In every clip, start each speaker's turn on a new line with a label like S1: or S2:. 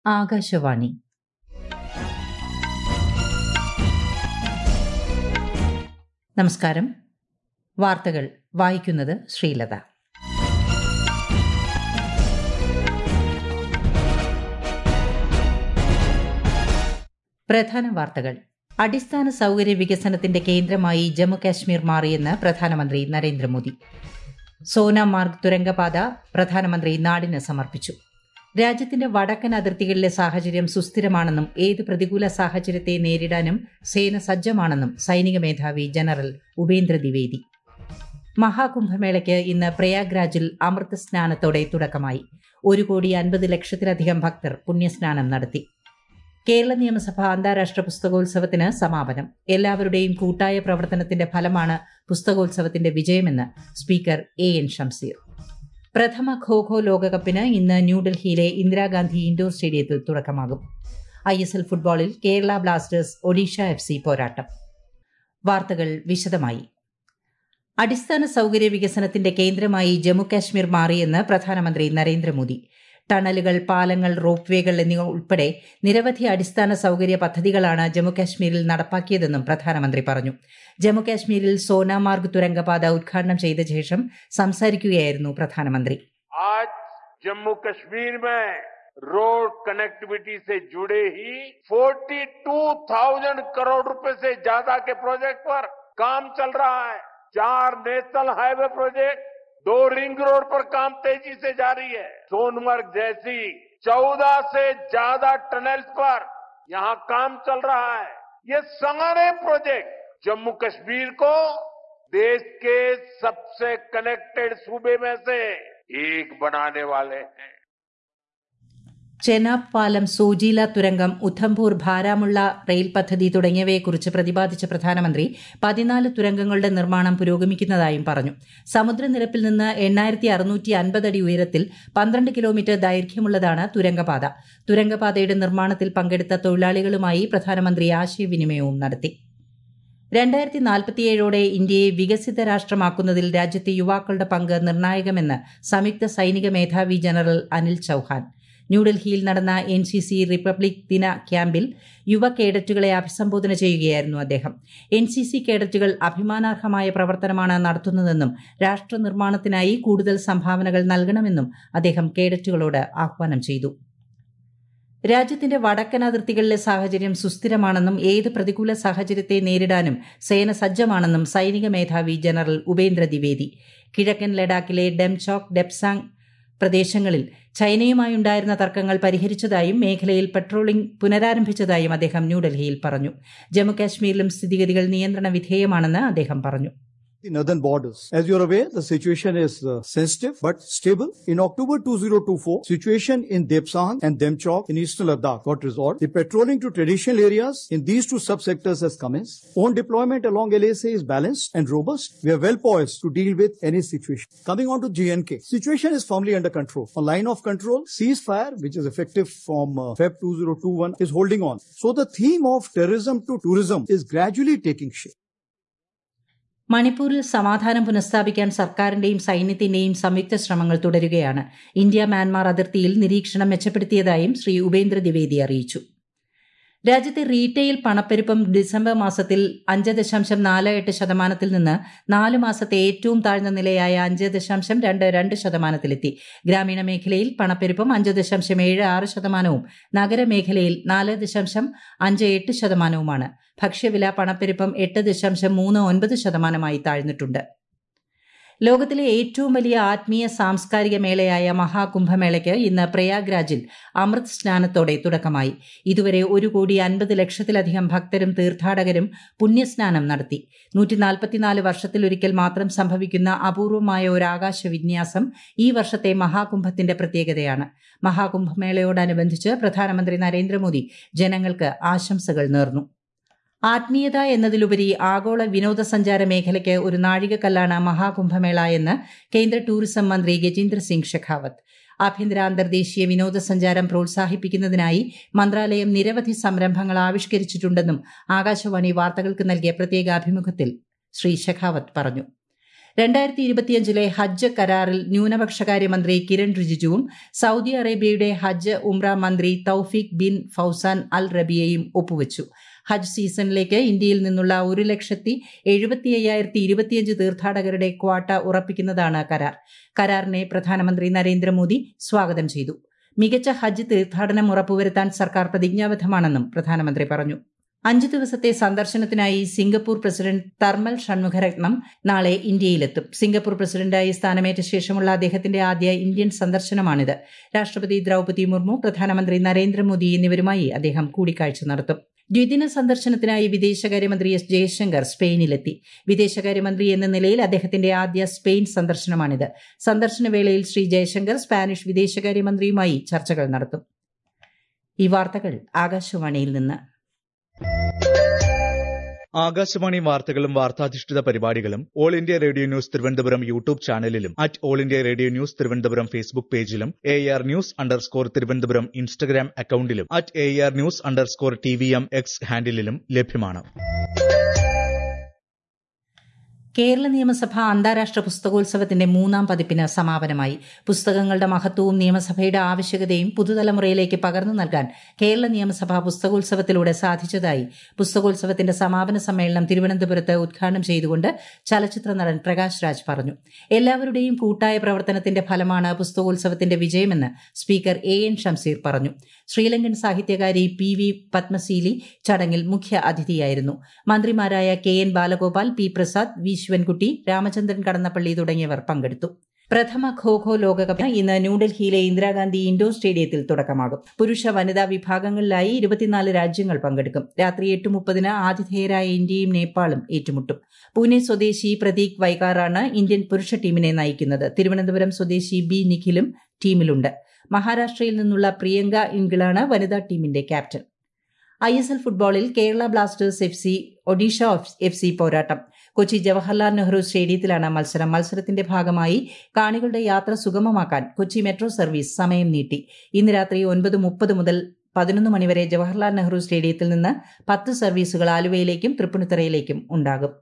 S1: ആകാശവാണി നമസ്കാരം വാർത്തകൾ വായിക്കുന്നത് ശ്രീലത പ്രധാന വാർത്തകൾ അടിസ്ഥാന സൗകര്യ വികസനത്തിന്റെ കേന്ദ്രമായി ജമ്മുകാശ്മീർ മാറിയെന്ന് പ്രധാനമന്ത്രി നരേന്ദ്രമോദി സോനാമാർഗ് തുരങ്കപാത പ്രധാനമന്ത്രി നാടിന് സമർപ്പിച്ചു രാജ്യത്തിന്റെ വടക്കൻ അതിർത്തികളിലെ സാഹചര്യം സുസ്ഥിരമാണെന്നും ഏത് പ്രതികൂല സാഹചര്യത്തെ നേരിടാനും സേന സജ്ജമാണെന്നും സൈനിക മേധാവി ജനറൽ ഉപേന്ദ്ര ദ്വിവേദി മഹാകുംഭമേളയ്ക്ക് ഇന്ന് പ്രയാഗ്രാജിൽ അമൃത സ്നാനത്തോടെ തുടക്കമായി ഒരു കോടി അൻപത് ലക്ഷത്തിലധികം ഭക്തർ പുണ്യസ്നാനം നടത്തി കേരള നിയമസഭ അന്താരാഷ്ട്ര പുസ്തകോത്സവത്തിന് സമാപനം എല്ലാവരുടെയും കൂട്ടായ പ്രവർത്തനത്തിന്റെ ഫലമാണ് പുസ്തകോത്സവത്തിന്റെ വിജയമെന്ന് സ്പീക്കർ എ എൻ ഷംസീർ പ്രഥമ ഖോഖോ ലോകകപ്പിന് ഇന്ന് ന്യൂഡൽഹിയിലെ ഇന്ദിരാഗാന്ധി ഇൻഡോർ സ്റ്റേഡിയത്തിൽ തുടക്കമാകും ഐ എസ് എൽ ഫുട്ബോളിൽ Kerala Blasters Odisha F C പോരാട്ടം വാർത്തകൾ വിശദമായി അടിസ്ഥാന സൗകര്യ വികസനത്തിന്റെ കേന്ദ്രമായി ജമ്മുകാശ്മീർ മാറിയെന്ന് പ്രധാനമന്ത്രി നരേന്ദ്രമോദി ടണലുകൾ പാലങ്ങൾ റോപ്പ് വേകൾ എന്നിവ ഉൾപ്പെടെ നിരവധി അടിസ്ഥാന സൗകര്യ പദ്ധതികളാണ് ജമ്മുകാശ്മീരിൽ നടപ്പാക്കിയതെന്നും പ്രധാനമന്ത്രി പറഞ്ഞു ജമ്മുകാശ്മീരിൽ സോനാമാർഗ് തുരങ്കപാത ഉദ്ഘാടനം ചെയ്ത ശേഷം സംസാരിക്കുകയായിരുന്നു പ്രധാനമന്ത്രി
S2: आज जम्मू कश्मीर में रोड कनेक्टिविटी से जुड़े ही 42,000 करोड़ रुपए से ज्यादा के प्रोजेक्ट पर काम चल रहा है चार नेशनल हाईवे प्रोजेक्ट दो रिंग रोड पर काम तेजी से जारी है सोनमर्ग जैसी चौदह से ज्यादा टनल्स पर यहाँ काम चल रहा है ये सारे प्रोजेक्ट जम्मू कश्मीर को देश के सबसे कनेक्टेड सूबे में से एक बनाने वाले हैं
S1: ചെനാബ് പാലം സോജീല തുരങ്കം ഉധംപൂർ ഭാരാമുള്ള റെയിൽ പദ്ധതി തുടങ്ങിയവയെക്കുറിച്ച് പ്രതിപാദിച്ച പ്രധാനമന്ത്രി പതിനാല് തുരങ്കങ്ങളുടെ നിർമ്മാണം പുരോഗമിക്കുന്നതായും പറഞ്ഞു സമുദ്രനിരപ്പിൽ നിന്ന് എണ്ണായിരത്തി അറുന്നൂറ്റി അൻപത് അടി ഉയരത്തിൽ പന്ത്രണ്ട് കിലോമീറ്റർ ദൈർഘ്യമുള്ളതാണ് തുരങ്കപാത തുരങ്കപാതയുടെ നിർമ്മാണത്തിൽ പങ്കെടുത്ത തൊഴിലാളികളുമായി പ്രധാനമന്ത്രി ആശയവിനിമയവും നടത്തി രണ്ടായിരത്തി നാൽപ്പത്തിയേഴോടെ ഇന്ത്യയെ വികസിത രാഷ്ട്രമാക്കുന്നതിൽ രാജ്യത്തെ യുവാക്കളുടെ പങ്ക് നിർണായകമെന്ന് സംയുക്ത സൈനിക മേധാവി ജനറൽ അനിൽ ചൌഹാൻ ന്യൂഡൽഹിയിൽ നടന്ന എൻ സി സി റിപ്പബ്ലിക് ദിന ക്യാമ്പിൽ യുവ കേഡറ്റുകളെ അഭിസംബോധന ചെയ്യുകയായിരുന്നു അദ്ദേഹം എൻ സി സി കേഡറ്റുകൾ അഭിമാനാർഹമായ പ്രവർത്തനമാണ് നടത്തുന്നതെന്നും രാഷ്ട്ര നിർമ്മാണത്തിനായി കൂടുതൽ സംഭാവനകൾ നൽകണമെന്നും അദ്ദേഹം കേഡറ്റുകളോട് ആഹ്വാനം ചെയ്തു രാജ്യത്തിന്റെ വടക്കൻ അതിർത്തികളിലെ സാഹചര്യം സുസ്ഥിരമാണെന്നും ഏത് പ്രതികൂല സാഹചര്യത്തെ നേരിടാനും സേന സജ്ജമാണെന്നും സൈനിക മേധാവി ജനറൽ ഉപേന്ദ്ര ദ്വിവേദി കിഴക്കൻ ലഡാക്കിലെ ഡെംചോക് ഡെപ്സാങ് പ്രദേശങ്ങളിൽ ചൈനയുമായുണ്ടായിരുന്ന തർക്കങ്ങൾ പരിഹരിച്ചതായും മേഖലയിൽ പെട്രോളിംഗ് പുനരാരംഭിച്ചതായും അദ്ദേഹം ന്യൂഡൽഹിയിൽ പറഞ്ഞു ജമ്മുകാശ്മീരിലും സ്ഥിതിഗതികൾ നിയന്ത്രണ വിധേയമാണെന്ന് അദ്ദേഹം പറഞ്ഞു
S3: the northern borders. As you're aware, the situation is uh, sensitive but stable. In October 2024, situation in Depsang and Demchok in eastern Ladakh got resolved. The patrolling to traditional areas in these two subsectors has commenced. Own deployment along LAC is balanced and robust. We are well poised to deal with any situation. Coming on to GNK, situation is firmly under control. A line of control, ceasefire, which is effective from uh, Feb 2021, is holding on. So the theme of terrorism to tourism is gradually taking shape.
S1: മണിപ്പൂരിൽ സമാധാനം പുനഃസ്ഥാപിക്കാൻ സർക്കാരിന്റെയും സൈന്യത്തിന്റെയും സംയുക്ത ശ്രമങ്ങൾ തുടരുകയാണ് India Myanmar അതിർത്തിയിൽ നിരീക്ഷണം മെച്ചപ്പെടുത്തിയതായും ശ്രീ ഉപേന്ദ്ര ദ്വിവേദി അറിയിച്ചു രാജ്യത്തെ റീറ്റെയിൽ പണപ്പെരുപ്പം ഡിസംബർ മാസത്തിൽ അഞ്ച് ദശാംശം നാല് എട്ട് ശതമാനത്തിൽ നിന്ന് നാല് മാസത്തെ ഏറ്റവും താഴ്ന്ന നിലയായ അഞ്ച് ദശാംശം രണ്ട് രണ്ട് ശതമാനത്തിലെത്തി ഗ്രാമീണ മേഖലയിൽ പണപ്പെരുപ്പം അഞ്ച് ദശാംശം ഏഴ് ആറ് ശതമാനവും നഗരമേഖലയിൽ നാല് ദശാംശം അഞ്ച് എട്ട് ശതമാനവുമാണ് ഭക്ഷ്യവില പണപ്പെരുപ്പം എട്ട് ദശാംശം മൂന്ന് ഒൻപത് ശതമാനമായി താഴ്ന്നിട്ടുണ്ട് ലോകത്തിലെ ഏറ്റവും വലിയ ആത്മീയ സാംസ്കാരിക മേളയായ മഹാകുംഭമേളയ്ക്ക് ഇന്ന് പ്രയാഗ്രാജിൽ അമൃത് സ്നാനത്തോടെ തുടക്കമായി ഇതുവരെ ഒരു കോടി അൻപത് ലക്ഷത്തിലധികം ഭക്തരും തീർത്ഥാടകരും പുണ്യസ്നാനം നടത്തി നൂറ്റി നാൽപ്പത്തിനാല് വർഷത്തിലൊരിക്കൽ മാത്രം സംഭവിക്കുന്ന അപൂർവമായ ഒരു ആകാശ വിന്യാസം ഈ വർഷത്തെ മഹാകുംഭത്തിന്റെ പ്രത്യേകതയാണ് മഹാകുംഭമേളയോടനുബന്ധിച്ച് പ്രധാനമന്ത്രി നരേന്ദ്രമോദി ജനങ്ങൾക്ക് ആശംസകൾ നേർന്നു ആത്മീയത എന്നതിലുപരി ആഗോള വിനോദസഞ്ചാര മേഖലയ്ക്ക് ഒരു നാഴികക്കല്ലാണ് മഹാകുംഭമേള എന്ന് കേന്ദ്ര ടൂറിസം മന്ത്രി ഗജേന്ദ്ര സിംഗ് ഷെഖാവത്ത് ആഭ്യന്തര അന്തർദേശീയ വിനോദസഞ്ചാരം പ്രോത്സാഹിപ്പിക്കുന്നതിനായി മന്ത്രാലയം നിരവധി സംരംഭങ്ങൾ ആവിഷ്കരിച്ചിട്ടുണ്ടെന്നും ആകാശവാണി വാർത്തകൾക്ക് നൽകിയ പ്രത്യേക അഭിമുഖത്തിൽ ശ്രീ ഷെഖാവത്ത് പറഞ്ഞു രണ്ടായിരത്തി ഇരുപത്തിയഞ്ചിലെ ഹജ്ജ് കരാറിൽ ന്യൂനപക്ഷകാര്യമന്ത്രി കിരൺ റിജിജുവും സൌദി അറേബ്യയുടെ ഹജ്ജ് ഉംറ മന്ത്രി തൌഫീഖ് ബിൻ ഫൌസാൻ അൽ റബിയയും ഒപ്പുവച്ചു ഹജ്ജ് സീസണിലേക്ക് ഇന്ത്യയിൽ നിന്നുള്ള ഒരു ലക്ഷത്തി എഴുപത്തി അയ്യായിരത്തി ഇരുപത്തിയഞ്ച് തീർത്ഥാടകരുടെ ക്വാട്ട ഉറപ്പിക്കുന്നതാണ് കരാർ കരാറിനെ പ്രധാനമന്ത്രി നരേന്ദ്രമോദി സ്വാഗതം ചെയ്തു മികച്ച ഹജ്ജ് തീർത്ഥാടനം ഉറപ്പുവരുത്താൻ സർക്കാർ പ്രതിജ്ഞാബദ്ധമാണെന്നും പ്രധാനമന്ത്രി പറഞ്ഞു അഞ്ചു ദിവസത്തെ സന്ദർശനത്തിനായി സിംഗപ്പൂർ പ്രസിഡന്റ് തർമൽ ഷൺമുഖരത്നം നാളെ ഇന്ത്യയിലെത്തും സിംഗപ്പൂർ പ്രസിഡന്റായി സ്ഥാനമേറ്റ ശേഷമുള്ള അദ്ദേഹത്തിന്റെ ആദ്യ ഇന്ത്യൻ സന്ദർശനമാണിത് രാഷ്ട്രപതി ദ്രൌപതി മുർമു പ്രധാനമന്ത്രി നരേന്ദ്രമോദി എന്നിവരുമായി അദ്ദേഹം കൂടിക്കാഴ്ച നടത്തും ദ്വിദിന സന്ദർശനത്തിനായി വിദേശകാര്യമന്ത്രി എസ് ജയശങ്കർ സ്പെയിനിലെത്തി വിദേശകാര്യമന്ത്രി എന്ന നിലയിൽ അദ്ദേഹത്തിന്റെ ആദ്യ സ്പെയിൻ സന്ദർശനമാണിത് സന്ദർശന വേളയിൽ ശ്രീ ജയശങ്കർ സ്പാനിഷ് വിദേശകാര്യമന്ത്രിയുമായി ചർച്ചകൾ നടത്തും ഈ വാർത്തകൾ ആകാശവാണിയിൽ നിന്ന്
S4: ആകാശവാണി വാർത്തകളും വാർത്താധിഷ്ഠിത പരിപാടികളും All India Radio News Thiruvananthapuram YouTube ചാനലിലും at All India Radio News Thiruvananthapuram Facebook പേജിലും A R news underscore Thiruvananthapuram Instagram അക്കൌണ്ടിലും at A R news underscore T V M X ഹാൻഡിലും ലഭ്യമാണ്
S1: കേരള നിയമസഭ അന്താരാഷ്ട്ര പുസ്തകോത്സവത്തിന്റെ മൂന്നാം പതിപ്പിന് സമാപനമായി പുസ്തകങ്ങളുടെ മഹത്വവും നിയമസഭയുടെ ആവശ്യകതയും പുതുതലമുറയിലേക്ക് പകർന്നു നൽകാൻ കേരള നിയമസഭ പുസ്തകോത്സവത്തിലൂടെ സാധിച്ചതായി പുസ്തകോത്സവത്തിന്റെ സമാപന സമ്മേളനം തിരുവനന്തപുരത്ത് ഉദ്ഘാടനം ചെയ്തുകൊണ്ട് ചലച്ചിത്ര നടൻ പ്രകാശ് രാജ് പറഞ്ഞു എല്ലാവരുടെയും കൂട്ടായ പ്രവർത്തനത്തിന്റെ ഫലമാണ് പുസ്തകോത്സവത്തിന്റെ വിജയമെന്ന് സ്പീക്കർ എ എൻ ഷംസീർ പറഞ്ഞു ശ്രീലങ്കൻ സാഹിത്യകാരി പി വി പത്മശീലി ചടങ്ങിൽ മുഖ്യ അതിഥിയായിരുന്നു മന്ത്രിമാരായ K N Balagopal P Prasad V Sivankutty Ramachandran Kadannappally തുടങ്ങിയവർ പങ്കെടുത്തു പ്രഥമ ഖോ ഖോ ലോകകപ്പ് ഇന്ന് ന്യൂഡൽഹിയിലെ ഇന്ദിരാഗാന്ധി ഇൻഡോർ സ്റ്റേഡിയത്തിൽ തുടക്കമാകും പുരുഷ വനിതാ വിഭാഗങ്ങളിലായി ഇരുപത്തിനാല് രാജ്യങ്ങൾ പങ്കെടുക്കും രാത്രി എട്ട് മുപ്പതിന് ആതിഥേയരായ ഇന്ത്യയും നേപ്പാളും ഏറ്റുമുട്ടും പൂനെ സ്വദേശി പ്രതീക് വൈകാറാണ് ഇന്ത്യൻ പുരുഷ ടീമിനെ നയിക്കുന്നത് തിരുവനന്തപുരം സ്വദേശി ബി നിഖിലും ടീമിലുണ്ട് മഹാരാഷ്ട്രയിൽ നിന്നുള്ള പ്രിയങ്ക ഇംഗിളാണ് വനിതാ ടീമിന്റെ ക്യാപ്റ്റൻ ഐ എസ് എൽ ഫുട്ബോളിൽ Kerala Blasters F C Odisha F C പോരാട്ടം കൊച്ചി ജവഹർലാൽ നെഹ്റു സ്റ്റേഡിയത്തിലാണ് മത്സരം മത്സരത്തിന്റെ ഭാഗമായി കാണികളുടെ യാത്ര സുഗമമാക്കാൻ കൊച്ചി മെട്രോ സർവീസ് സമയം നീട്ടി ഇന്ന് രാത്രി ഒൻപത് മുപ്പത് മുതൽ പതിനൊന്ന് മണിവരെ ജവഹർലാൽ നെഹ്റു സ്റ്റേഡിയത്തിൽ നിന്ന് പത്ത് സർവീസുകൾ ആലുവയിലേക്കും തൃപ്പൂണിത്തുറയിലേക്കും ഉണ്ടാകും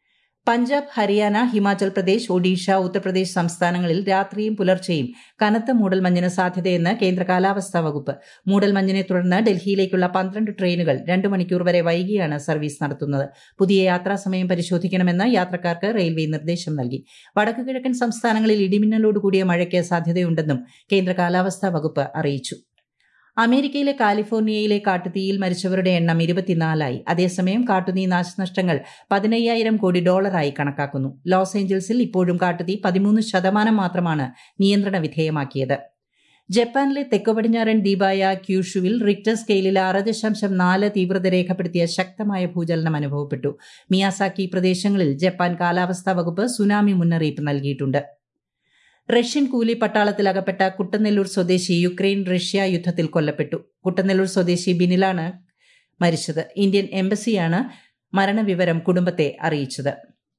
S1: പഞ്ചാബ് ഹരിയാന ഹിമാചൽ പ്രദേശ് ഒഡീഷ ഉത്തർപ്രദേശ് സംസ്ഥാനങ്ങളിൽ രാത്രിയും പുലർച്ചെയും കനത്ത മൂടൽമഞ്ഞിന് സാധ്യതയെന്ന് കേന്ദ്ര കാലാവസ്ഥാ വകുപ്പ് മൂടൽമഞ്ഞിനെ തുടർന്ന് ഡൽഹിയിലേക്കുള്ള പന്ത്രണ്ട് ട്രെയിനുകൾ രണ്ടു മണിക്കൂർ വരെ വൈകിയാണ് സർവീസ് നടത്തുന്നത് പുതിയ യാത്രാസമയം പരിശോധിക്കണമെന്ന് യാത്രക്കാർക്ക് റെയിൽവേ നിർദ്ദേശം നൽകി വടക്കു കിഴക്കൻ സംസ്ഥാനങ്ങളിൽ ഇടിമിന്നലോടുകൂടിയ മഴയ്ക്ക് സാധ്യതയുണ്ടെന്നും കേന്ദ്ര കാലാവസ്ഥാ വകുപ്പ് അറിയിച്ചു അമേരിക്കയിലെ കാലിഫോർണിയയിലെ കാട്ടുതീയിൽ മരിച്ചവരുടെ എണ്ണം ഇരുപത്തിനാലായി അതേസമയം കാട്ടുതീ നാശനഷ്ടങ്ങൾ പതിനയ്യായിരം കോടി ഡോളറായി കണക്കാക്കുന്നു ലോസ് ഏഞ്ചൽസിൽ ഇപ്പോഴും കാട്ടുതീ പതിമൂന്ന് ശതമാനം മാത്രമാണ് നിയന്ത്രണ വിധേയമാക്കിയത് ജപ്പാനിലെ തെക്കു പടിഞ്ഞാറൻ ദ്വീപായ ക്യൂഷുവിൽ റിക്ടർ സ്കെയിലിൽ ആറ് ദശാംശം നാല് തീവ്രത രേഖപ്പെടുത്തിയ ശക്തമായ ഭൂചലനം അനുഭവപ്പെട്ടു മിയാസാക്കി പ്രദേശങ്ങളിൽ ജപ്പാൻ കാലാവസ്ഥാ വകുപ്പ് സുനാമി മുന്നറിയിപ്പ് നൽകിയിട്ടുണ്ട് റഷ്യൻ കൂലി പട്ടാളത്തിൽ അകപ്പെട്ട കുട്ടനെല്ലൂർ സ്വദേശി യുക്രൈൻ റഷ്യ യുദ്ധത്തിൽ കൊല്ലപ്പെട്ടു കുട്ടനെല്ലൂർ സ്വദേശി ബിനിലാണ് മരിച്ചത് ഇന്ത്യൻ എംബസിയാണ് മരണവിവരം കുടുംബത്തെ അറിയിച്ചത്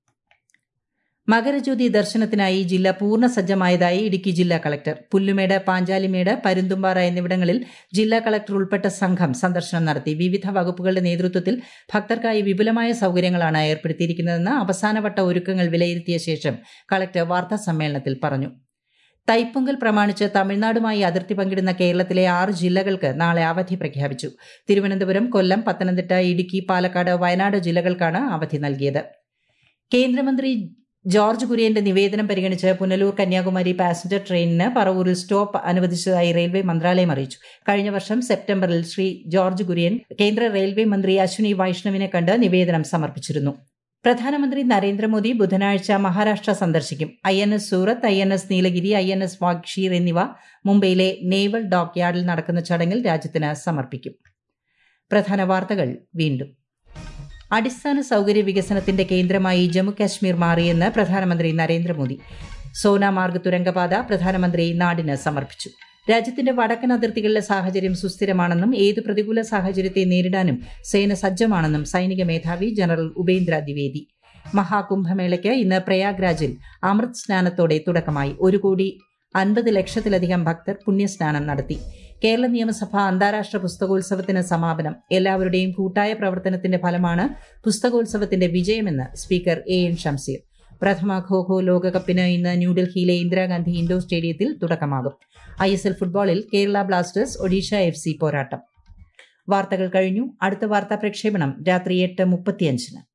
S1: മകരജ്യോതി ദർശനത്തിനായി ജില്ല പൂർണ്ണ സജ്ജമായതായി ഇടുക്കി ജില്ലാ കളക്ടർ പുല്ലുമേട് പാഞ്ചാലിമേട് പരുന്തുംപാറ എന്നിവിടങ്ങളിൽ ജില്ലാ കളക്ടർ ഉൾപ്പെട്ട സംഘം സന്ദർശനം നടത്തി വിവിധ വകുപ്പുകളുടെ നേതൃത്വത്തിൽ ഭക്തർക്കായി വിപുലമായ സൌകര്യങ്ങളാണ് ഏർപ്പെടുത്തിയിരിക്കുന്നതെന്ന് അവസാനവട്ട ഒരുക്കങ്ങൾ വിലയിരുത്തിയ ശേഷം കളക്ടർ വാർത്താ സമ്മേളനത്തിൽ പറഞ്ഞു തൈപ്പൊങ്കൽ പ്രമാണിച്ച് തമിഴ്നാടുമായി അതിർത്തി പങ്കിടുന്ന കേരളത്തിലെ ആറ് ജില്ലകൾക്ക് നാളെ അവധി പ്രഖ്യാപിച്ചു തിരുവനന്തപുരം കൊല്ലം പത്തനംതിട്ട ഇടുക്കി പാലക്കാട് വയനാട് ജില്ലകൾക്കാണ് അവധി നൽകിയത് കേന്ദ്രമന്ത്രി ജോർജ് കുര്യന്റെ നിവേദനം പരിഗണിച്ച് പുനലൂർ കന്യാകുമാരി പാസഞ്ചർ ട്രെയിനിന് പറവൂരിൽ സ്റ്റോപ്പ് അനുവദിച്ചതായി റെയിൽവേ മന്ത്രാലയം അറിയിച്ചു കഴിഞ്ഞ വർഷം സെപ്റ്റംബറിൽ ശ്രീ ജോർജ് കുര്യൻ കേന്ദ്ര റെയിൽവേ മന്ത്രി അശ്വിനി വൈഷ്ണവിനെ കണ്ട് നിവേദനം സമർപ്പിച്ചിരുന്നു പ്രധാനമന്ത്രി നരേന്ദ്രമോദി ബുധനാഴ്ച മഹാരാഷ്ട്ര സന്ദർശിക്കും I N S Surat I N S Nilgiri I N S Vagsheer എന്നിവ മുംബൈയിലെ നേവൽ ഡോക്ക് യാർഡിൽ നടക്കുന്ന ചടങ്ങിൽ രാജ്യത്തിന് സമർപ്പിക്കും പ്രധാന വാർത്തകൾ വീണ്ടും അടിസ്ഥാന സൌകര്യ വികസനത്തിന്റെ കേന്ദ്രമായി ജമ്മുകാശ്മീർ മാറിയെന്ന് പ്രധാനമന്ത്രി നരേന്ദ്രമോദി സോനാമാർഗ് തുരങ്കപാത പ്രധാനമന്ത്രി നാടിന് സമർപ്പിച്ചു രാജ്യത്തിന്റെ വടക്കൻ അതിർത്തികളിലെ സാഹചര്യം സുസ്ഥിരമാണെന്നും ഏത് പ്രതികൂല സാഹചര്യത്തെ നേരിടാനും സേന സജ്ജമാണെന്നും സൈനിക മേധാവി ജനറൽ ഉപേന്ദ്ര ദ്വിവേദി മഹാകുംഭമേളയ്ക്ക് ഇന്ന് പ്രയാഗ്രാജിൽ അമൃത് സ്നാനത്തോടെ തുടക്കമായി ഒരു കോടി അൻപത് ലക്ഷത്തിലധികം ഭക്തർ പുണ്യസ്നാനം നടത്തി കേരള നിയമസഭ അന്താരാഷ്ട്ര പുസ്തകോത്സവത്തിന് സമാപനം എല്ലാവരുടെയും കൂട്ടായ പ്രവർത്തനത്തിന്റെ ഫലമാണ് പുസ്തകോത്സവത്തിന്റെ വിജയമെന്ന് സ്പീക്കർ എ എൻ ഷംസീർ പ്രഥമ ഖോ ഖോ ലോകകപ്പിന് ഇന്ന് ന്യൂഡൽഹിയിലെ ഇന്ദിരാഗാന്ധി ഇൻഡോർ സ്റ്റേഡിയത്തിൽ തുടക്കമാകും ഐ എസ് എൽ ഫുട്ബോളിൽ Kerala Blasters Odisha F C പോരാട്ടം വാർത്തകൾ കഴിഞ്ഞു അടുത്ത വാർത്താ പ്രക്ഷേപണം രാത്രി എട്ട് മുപ്പത്തിയഞ്ചിന്